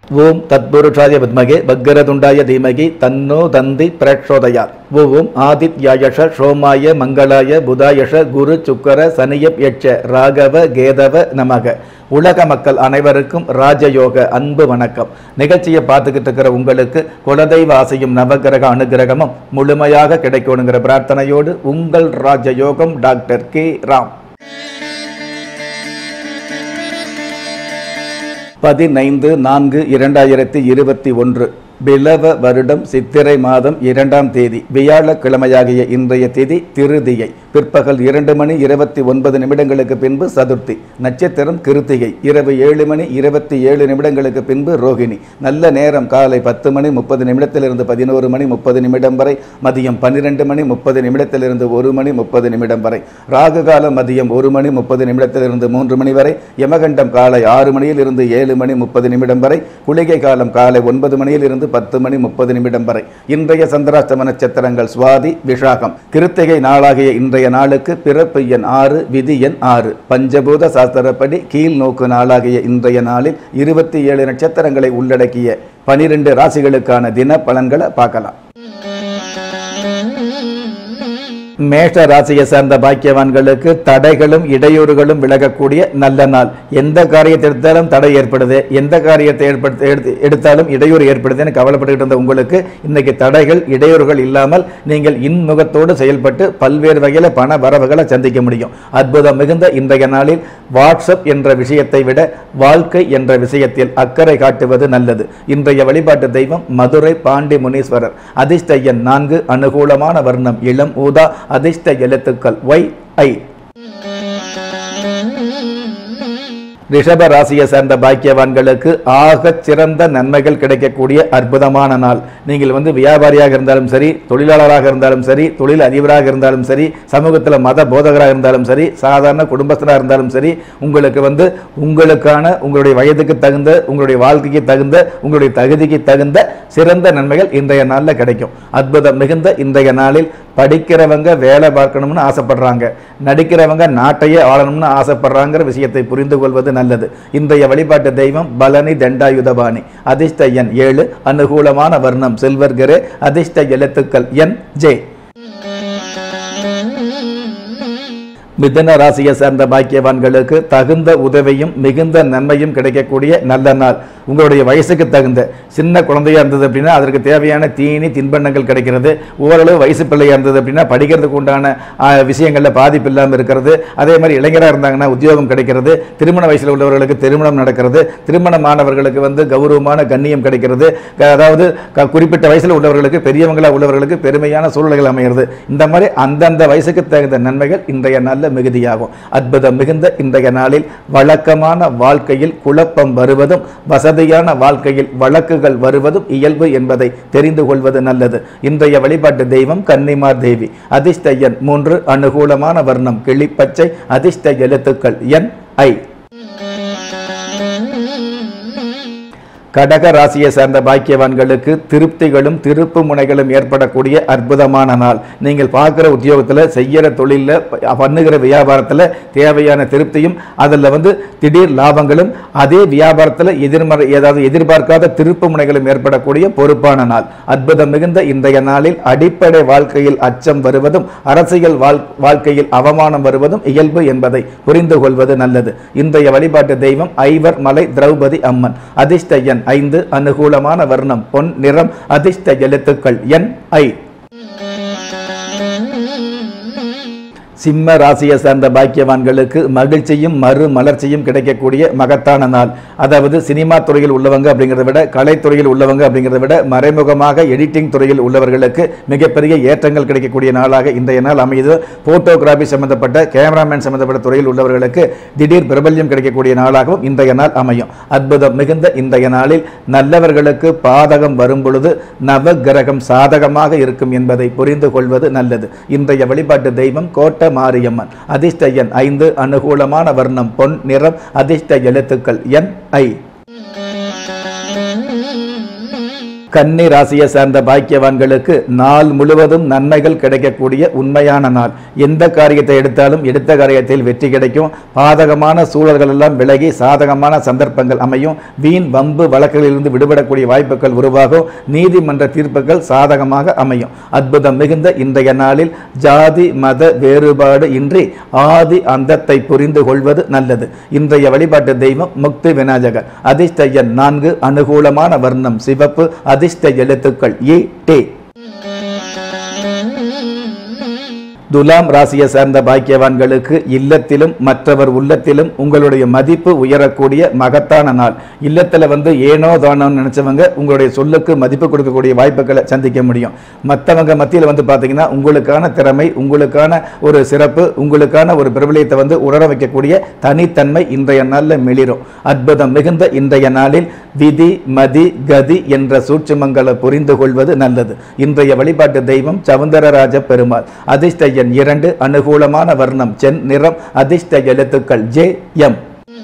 ஓம் தத்புருஷாய வித்மகே பக்கரதுண்டாய தீமகி தன்னோ தந்தி பிரச்சோதயாத் ஓம் ஆதித்யாயஷ சோமாய மங்களாய புதாயஷ குரு சுக்கர சனியப் யட்ச ராகவ கேதவ நமக உலக மக்கள் அனைவருக்கும் ராஜயோக அன்பு வணக்கம் நிகழ்ச்சியை பார்த்துக்கிட்டு இருக்கிற உங்களுக்கு குலதெய்வ ஆசையும் நவகிரக அனுகிரகமும் முழுமையாக கிடைக்கணுங்கிற பிரார்த்தனையோடு உங்கள் ராஜயோகம் டாக்டர் கே ராம் பதினைந்து நான்கு இரண்டாயிரத்தி இருபத்தி ஒன்று பிலவ வருடம் சித்திரை மாதம் இரண்டாம் தேதி வியாழக்கிழமையாகிய இன்றைய தேதி திருதியை பிற்பகல் இரண்டு மணி இருபத்தி ஒன்பது நிமிடங்களுக்கு பின்பு சதுர்த்தி நட்சத்திரம் கிருத்திகை இரவு ஏழு மணி இருபத்தி ஏழு நிமிடங்களுக்கு பின்பு ரோகிணி நல்ல நேரம் காலை பத்து மணி முப்பது நிமிடத்திலிருந்து பதினோரு மணி முப்பது நிமிடம் வரை மதியம் பன்னிரெண்டு மணி முப்பது நிமிடத்திலிருந்து ஒரு மணி முப்பது நிமிடம் வரை ராகு காலம் மதியம் ஒரு மணி முப்பது நிமிடத்திலிருந்து மூன்று மணி வரை யமகண்டம் காலை ஆறு மணியிலிருந்து ஏழு மணி முப்பது நிமிடம் வரை குளிகை காலம் காலை ஒன்பது மணியிலிருந்து பத்து மணி முப்பது நிமிடம் வரை இன்றைய சந்திராஷ்டம நட்சத்திரங்கள் சுவாதி விஷாகம் கிருத்திகை நாளாகிய இன்றைய நாளுக்கு பிறப்பு எண் ஆறு விதி எண் ஆறு பஞ்சபூத சாஸ்திரப்படி கீழ் நோக்கு நாளாகிய இன்றைய நாளில் இருபத்தி ஏழு நட்சத்திரங்களை உள்ளடக்கிய பனிரெண்டு ராசிகளுக்கான தின பலன்களை பார்க்கலாம் மேஷ ராசியை சார்ந்த பாக்கியவான்களுக்கு தடைகளும் இடையூறுகளும் விலகக்கூடிய நல்ல நாள் எந்த காரியத்தை எடுத்தாலும் தடை ஏற்படுது எந்த காரியத்தை ஏற்படுத்த எடுத்து- எடுத்தாலும் இடையூறு ஏற்படுதுன்னு கவலைப்பட்டுக்கிட்டு இருந்த உங்களுக்கு இன்னைக்கு தடைகள் இடையூறுகள் இல்லாமல் நீங்கள் இன்முகத்தோடு செயல்பட்டு பல்வேறு வகையில் பண வரவுகளை சந்திக்க முடியும் அற்புதம் மிகுந்த இன்றைய நாளில் வாட்ஸ்அப் என்ற விஷயத்தை விட வாழ்க்கை என்ற விஷயத்தில் அக்கறை காட்டுவது நல்லது இன்றைய வழிபாட்டு தெய்வம் மதுரை பாண்டி முனீஸ்வரர் அதிர்ஷ்ட எண் நான்கு அனுகூலமான வர்ணம் இளம் ஊதா அதிர்ஷ்ட எழுத்துக்கள் ஒய் ஐ ரிஷப ராசியை சேர்ந்த பாக்கியவான்களுக்கு ஆகச் சிறந்த நன்மைகள் கிடைக்கக்கூடிய அற்புதமான நாள் நீங்கள் வந்து வியாபாரியாக இருந்தாலும் சரி தொழிலாளராக இருந்தாலும் சரி தொழில் அதிபராக இருந்தாலும் சரி சமூகத்தில் மத போதகராக இருந்தாலும் சரி சாதாரண குடும்பஸ்தராக இருந்தாலும் சரி உங்களுக்கு வந்து உங்களுக்கான உங்களுடைய வயதுக்கு தகுந்த உங்களுடைய வாழ்க்கைக்கு தகுந்த உங்களுடைய தகுதிக்கு தகுந்த சிறந்த நன்மைகள் இன்றைய நாளில் கிடைக்கும் அற்புதம் மிகுந்த இன்றைய நாளில் படிக்கிறவங்க வேலை பார்க்கணும்னு ஆசைப்படுறாங்க நடிக்கிறவங்க நாட்டையே ஆளணும்னு ஆசைப்படுறாங்கிற விஷயத்தை புரிந்து கொள்வது நல்லது இன்றைய வழிபாட்டு தெய்வம் பலனி தண்டாயுதபாணி அதிர்ஷ்ட எண் ஏழு அனுகூலமான வர்ணம் சில்வர் கிரே அதிர்ஷ்ட எழுத்துக்கள் என் ஜே மிதன ராசியை சேர்ந்த பாக்கியவான்களுக்கு தகுந்த உதவியும் மிகுந்த நன்மையும் கிடைக்கக்கூடிய நல்ல நாள் உங்களுடைய வயசுக்கு தகுந்த சின்ன குழந்தையா இருந்தது அப்படின்னா அதற்கு தேவையான தீனி தின்பண்டங்கள் கிடைக்கிறது ஓரளவு வயசு பிள்ளையா இருந்தது அப்படின்னா படிக்கிறதுக்கு உண்டான ஆ, விஷயங்கள்ல பாதிப்பு இல்லாமல் இருக்கிறது அதே மாதிரி இளைஞராக இருந்தாங்கன்னா உத்தியோகம் கிடைக்கிறது திருமண வயசில் உள்ளவர்களுக்கு திருமணம் நடக்கிறது திருமணமானவர்களுக்கு வந்து கௌரவமான கண்ணியம் கிடைக்கிறது க- அதாவது க- குறிப்பிட்ட வயசில் உள்ளவர்களுக்கு பெரியவங்களா உள்ளவர்களுக்கு பெருமையான சூழ்நிலைகள் அமைகிறது இந்த மாதிரி அந்தந்த வயசுக்கு தகுந்த நன்மைகள் இன்றைய நாளில் மிகுதியாகும் அற்புதம் மிகுந்த இன்றைய நாளில் வழக்கமான வாழ்க்கையில் குழப்பம் வருவதும் வசதியான வாழ்க்கையில் வழக்குகள் வருவதும் இயல்பு என்பதை தெரிந்து கொள்வது நல்லது இன்றைய வழிபாட்டு தெய்வம் கன்னிமார் தேவி அதிர்ஷ்ட எண் மூன்று அனுகூலமான வர்ணம் கிளிப்பச்சை அதிர்ஷ்ட எழுத்துக்கள் என் ஐ கடக ராசியை சார்ந்த பாக்கியவான்களுக்கு திருப்திகளும் திருப்பு முனைகளும் ஏற்படக்கூடிய அற்புதமான நாள் நீங்கள் பார்க்குற உத்தியோகத்தில் செய்கிற தொழிலில் பண்ணுகிற வியாபாரத்தில் தேவையான திருப்தியும் அதில் வந்து திடீர் லாபங்களும் அதே வியாபாரத்தில் எதிர்மறை ஏதாவது எதிர்பார்க்காத திருப்பு முனைகளும் ஏற்படக்கூடிய பொறுப்பான நாள் அற்புதம் மிகுந்த இன்றைய நாளில் அடிப்படை வாழ்க்கையில் அச்சம் வருவதும் அரசியல் வாழ் வாழ்க்கையில் அவமானம் வருவதும் இயல்பு என்பதை புரிந்து கொள்வது நல்லது இன்றைய வழிபாட்டு தெய்வம் ஐவர் மலை திரௌபதி அம்மன் அதிர்ஷ்ட எண் ஐந்து அனுகூலமான வர்ணம் பொன் நிறம் அதிர்ஷ்ட எழுத்துக்கள் என் ஐ சிம்ம ராசியை சார்ந்த பாக்கியவான்களுக்கு மகிழ்ச்சியும் மறு மலர்ச்சியும் கிடைக்கக்கூடிய மகத்தான நாள் அதாவது சினிமா துறையில் உள்ளவங்க அப்படிங்கிறத விட கலைத்துறையில் உள்ளவங்க அப்படிங்கிறத விட மறைமுகமாக எடிட்டிங் துறையில் உள்ளவர்களுக்கு மிகப்பெரிய ஏற்றங்கள் கிடைக்கக்கூடிய நாளாக இன்றைய நாள் அமையுது போட்டோகிராஃபி சம்பந்தப்பட்ட கேமராமேன் சம்பந்தப்பட்ட துறையில் உள்ளவர்களுக்கு திடீர் பிரபல்யம் கிடைக்கக்கூடிய நாளாகவும் இன்றைய நாள் அமையும் அற்புதம் மிகுந்த இன்றைய நாளில் நல்லவர்களுக்கு பாதகம் வரும் பொழுது நவ கிரகம் சாதகமாக இருக்கும் என்பதை புரிந்து கொள்வது நல்லது இன்றைய வழிபாட்டு தெய்வம் கோட்ட மாரியம்மன் அதிர்ஷ்ட எண் ஐந்து அனுகூலமான வர்ணம் பொன் நிறம் அதிர்ஷ்ட எழுத்துக்கள் என் ஐ கன்னி ராசியை சார்ந்த பாக்கியவான்களுக்கு நாள் முழுவதும் நன்மைகள் கிடைக்கக்கூடிய உண்மையான நாள் எந்த காரியத்தை எடுத்தாலும் எடுத்த காரியத்தில் வெற்றி கிடைக்கும் பாதகமான சூழல்கள் எல்லாம் விலகி சாதகமான சந்தர்ப்பங்கள் அமையும் வீண் வம்பு வழக்குகளிலிருந்து விடுபடக்கூடிய வாய்ப்புகள் உருவாகும் நீதிமன்ற தீர்ப்புகள் சாதகமாக அமையும் அற்புதம் மிகுந்த இன்றைய நாளில் ஜாதி மத வேறுபாடு இன்றி ஆதி அந்தத்தை புரிந்து கொள்வது நல்லது இன்றைய வழிபாட்டு தெய்வம் முக்தி விநாயகர் அதிர்ஷ்ட எண் நான்கு அனுகூலமான வர்ணம் சிவப்பு அதிர்ஷ்ட எழுத்துக்கள் ஏ டே துலாம் ராசியை சார்ந்த பாக்கியவான்களுக்கு இல்லத்திலும் மற்றவர் உள்ளத்திலும் உங்களுடைய மதிப்பு உயரக்கூடிய மகத்தான நாள் இல்லத்தில் வந்து ஏனோ தானோன்னு நினைச்சவங்க உங்களுடைய சொல்லுக்கு மதிப்பு கொடுக்கக்கூடிய வாய்ப்புகளை சந்திக்க முடியும் மற்றவங்க மத்தியில் வந்து பார்த்தீங்கன்னா உங்களுக்கான திறமை உங்களுக்கான ஒரு சிறப்பு உங்களுக்கான ஒரு பிரபலியத்தை வந்து உணர வைக்கக்கூடிய தனித்தன்மை இன்றைய நாளில் மிளிரும் அற்புதம் மிகுந்த இன்றைய நாளில் விதி மதி கதி என்ற சூட்சுமங்களை புரிந்து கொள்வது நல்லது இன்றைய வழிபாட்டு தெய்வம் சவுந்தரராஜ பெருமாள் அதிர்ஷ்ட எண் இரண்டு அனுகூலமான வர்ணம் சென் நிறம் அதிர்ஷ்ட எழுத்துக்கள் ஜே எம்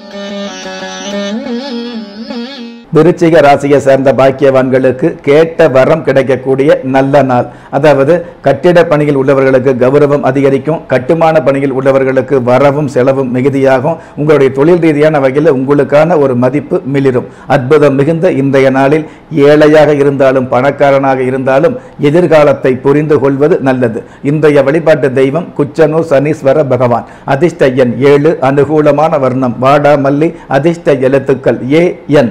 விருச்சிக ராசியை சேர்ந்த பாக்கியவான்களுக்கு கேட்ட வரம் கிடைக்கக்கூடிய நல்ல நாள் அதாவது கட்டிட பணியில் உள்ளவர்களுக்கு கௌரவம் அதிகரிக்கும் கட்டுமான பணியில் உள்ளவர்களுக்கு வரவும் செலவும் மிகுதியாகும் உங்களுடைய தொழில் ரீதியான வகையில் உங்களுக்கான ஒரு மதிப்பு மிளிரும் அற்புதம் மிகுந்த இன்றைய நாளில் ஏழையாக இருந்தாலும் பணக்காரனாக இருந்தாலும் எதிர்காலத்தை புரிந்து கொள்வது நல்லது இன்றைய வழிபாட்டு தெய்வம் குச்சனூர் சனீஸ்வர பகவான் அதிர்ஷ்ட எண் ஏழு அனுகூலமான வர்ணம் வாடாமல்லி அதிர்ஷ்ட எழுத்துக்கள் ஏ என்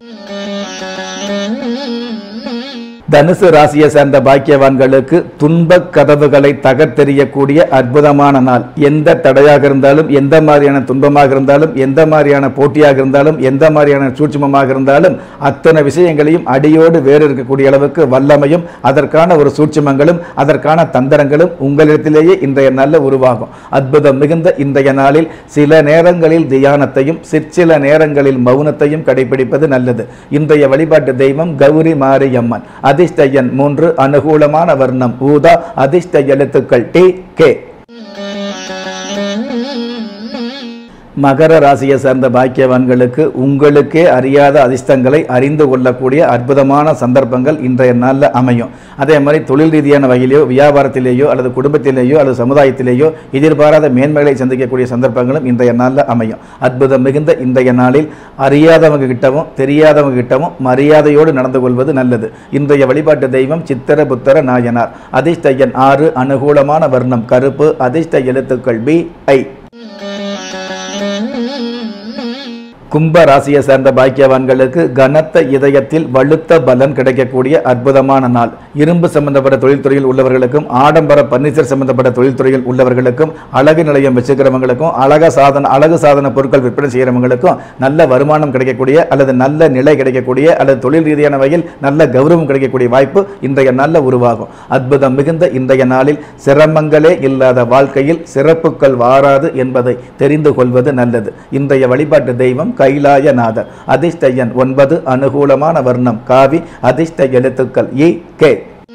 தனுசு ராசியை சேர்ந்த பாக்கியவான்களுக்கு துன்பக் கதவுகளை தகர்த்தெறியக்கூடிய அற்புதமான நாள் எந்த தடையாக இருந்தாலும் எந்த மாதிரியான துன்பமாக இருந்தாலும் எந்த மாதிரியான போட்டியாக இருந்தாலும் எந்த மாதிரியான சூட்சுமமாக இருந்தாலும் அத்தனை விஷயங்களையும் அடியோடு வேறு இருக்கக்கூடிய அளவுக்கு வல்லமையும் அதற்கான ஒரு சூட்சுமங்களும் அதற்கான தந்திரங்களும் உங்களிடத்திலேயே இன்றைய நாளில் உருவாகும் அற்புதம் மிகுந்த இன்றைய நாளில் சில நேரங்களில் தியானத்தையும் சிற்சில நேரங்களில் மௌனத்தையும் கடைபிடிப்பது நல்லது இன்றைய வழிபாட்டு தெய்வம் கௌரி மாரியம்மன் அதிர்ஷ்ட எண் மூன்று அனுகூலமான வர்ணம் ஊதா அதிர்ஷ்ட எழுத்துக்கள் டி கே மகர ராசியை சேர்ந்த பாக்கியவான்களுக்கு உங்களுக்கே அறியாத அதிர்ஷ்டங்களை அறிந்து கொள்ளக்கூடிய அற்புதமான சந்தர்ப்பங்கள் இன்றைய நாளில் அமையும் அதே மாதிரி தொழில் ரீதியான வகையிலேயோ வியாபாரத்திலேயோ அல்லது குடும்பத்திலேயோ அல்லது சமுதாயத்திலேயோ எதிர்பாராத மேன்மைகளை சந்திக்கக்கூடிய சந்தர்ப்பங்களும் இன்றைய நாளில் அமையும் அற்புதம் மிகுந்த இன்றைய நாளில் அறியாதவங்க கிட்டவும் தெரியாதவங்க கிட்டவும் மரியாதையோடு நடந்து கொள்வது நல்லது இன்றைய வழிபாட்டு தெய்வம் சித்திர புத்தர நாயனார் அதிர்ஷ்ட எண் ஆறு அனுகூலமான வர்ணம் கருப்பு அதிர்ஷ்ட எழுத்துக்கள் பி ஐ கும்ப ராசியை சேர்ந்த பாக்கியவான்களுக்கு கனத்த இதயத்தில் வலுத்த பலன் கிடைக்கக்கூடிய அற்புதமான நாள் இரும்பு சம்பந்தப்பட்ட தொழில்துறையில் உள்ளவர்களுக்கும் ஆடம்பர பர்னிச்சர் சம்பந்தப்பட்ட தொழில்துறையில் உள்ளவர்களுக்கும் அழகு நிலையம் வச்சுக்கிறவங்களுக்கும் அழக சாதன அழகு சாதன பொருட்கள் விற்பனை செய்கிறவங்களுக்கும் நல்ல வருமானம் கிடைக்கக்கூடிய அல்லது நல்ல நிலை கிடைக்கக்கூடிய அல்லது தொழில் ரீதியான வகையில் நல்ல கௌரவம் கிடைக்கக்கூடிய வாய்ப்பு இன்றைய நாளில் உருவாகும் அற்புதம் மிகுந்த இன்றைய நாளில் சிரமங்களே இல்லாத வாழ்க்கையில் சிறப்புகள் வாராது என்பதை தெரிந்து கொள்வது நல்லது இன்றைய வழிபாட்டு தெய்வம் கைலாயநாதர் அதிர்ஷ்ட எண் ஒன்பது அனுகூலமான வர்ணம் காவி அதிர்ஷ்ட எழுத்துக்கள் இ கே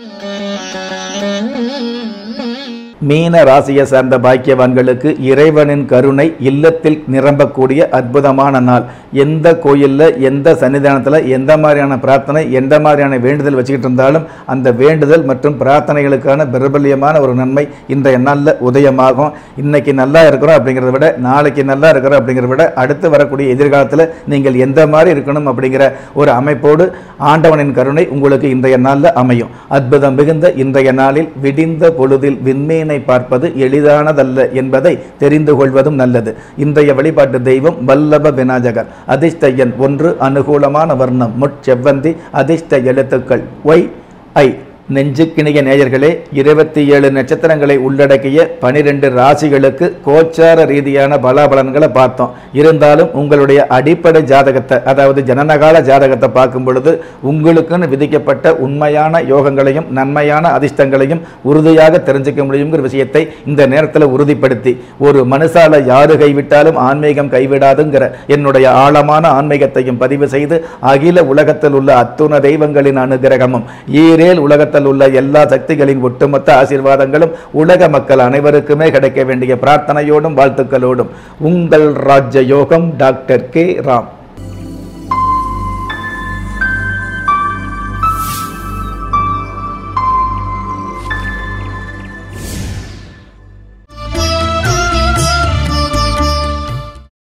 மீன ராசியை சார்ந்த பாக்கியவான்களுக்கு இறைவனின் கருணை இல்லத்தில் நிரம்பக்கூடிய அற்புதமான நாள் எந்த கோயிலில் எந்த சன்னிதானத்தில் எந்த மாதிரியான பிரார்த்தனை எந்த மாதிரியான வேண்டுதல் வச்சுக்கிட்டு இருந்தாலும் அந்த வேண்டுதல் மற்றும் பிரார்த்தனைகளுக்கான பிரபல்யமான ஒரு நன்மை இன்றைய நாளில் உதயமாகும் இன்னைக்கு நல்லா இருக்கிறோம் அப்படிங்கிறத விட நாளைக்கு நல்லா இருக்கிறோம் அப்படிங்கிறத விட அடுத்து வரக்கூடிய எதிர்காலத்தில் நீங்கள் எந்த மாதிரி இருக்கணும் அப்படிங்கிற ஒரு அமைப்போடு ஆண்டவனின் கருணை உங்களுக்கு இன்றைய நாளில் அமையும் அற்புதம் மிகுந்த இன்றைய நாளில் விடிந்த பொழுதில் விண்மீனை பார்ப்பது எளிதானதல்ல என்பதை தெரிந்து கொள்வதும் நல்லது இன்றைய வழிபாட்டு தெய்வம் வல்லப விநாயகர் அதிர்ஷ்ட எண் ஒன்று அனுகூலமான வர்ணம் முட்செவ்வந்தி அதிர்ஷ்ட எழுத்துக்கள் ஒய் ஐ நெஞ்சுக்கிணிய நேயர்களே இருபத்தி ஏழு நட்சத்திரங்களை உள்ளடக்கிய பனிரெண்டு ராசிகளுக்கு கோச்சார ரீதியான பலாபலன்களை பார்த்தோம் இருந்தாலும் உங்களுடைய அடிப்படை ஜாதகத்தை அதாவது ஜனனகால ஜாதகத்தை பார்க்கும் பொழுது உங்களுக்குன்னு விதிக்கப்பட்ட உண்மையான யோகங்களையும் நன்மையான அதிர்ஷ்டங்களையும் உறுதியாக தெரிஞ்சுக்க முடியுங்கிற விஷயத்தை இந்த நேரத்தில் உறுதிப்படுத்தி ஒரு மனுஷால யாரு கைவிட்டாலும் ஆன்மீகம் கைவிடாதுங்கிற என்னுடைய ஆழமான ஆன்மீகத்தையும் பதிவு செய்து அகில உலகத்தில் உள்ள அத்துண தெய்வங்களின் அனுகிரகமும் ஈரேல் உலகத்தில் உள்ள எல்லா சக்திகளின் ஒட்டுமொத்த ஆசீர்வாதங்களும் உலக மக்கள் அனைவருக்குமே கிடைக்க வேண்டிய பிரார்த்தனையோடும் வாழ்த்துக்களோடும் உங்கள் ராஜ்ய யோகம் டாக்டர் கே ராம்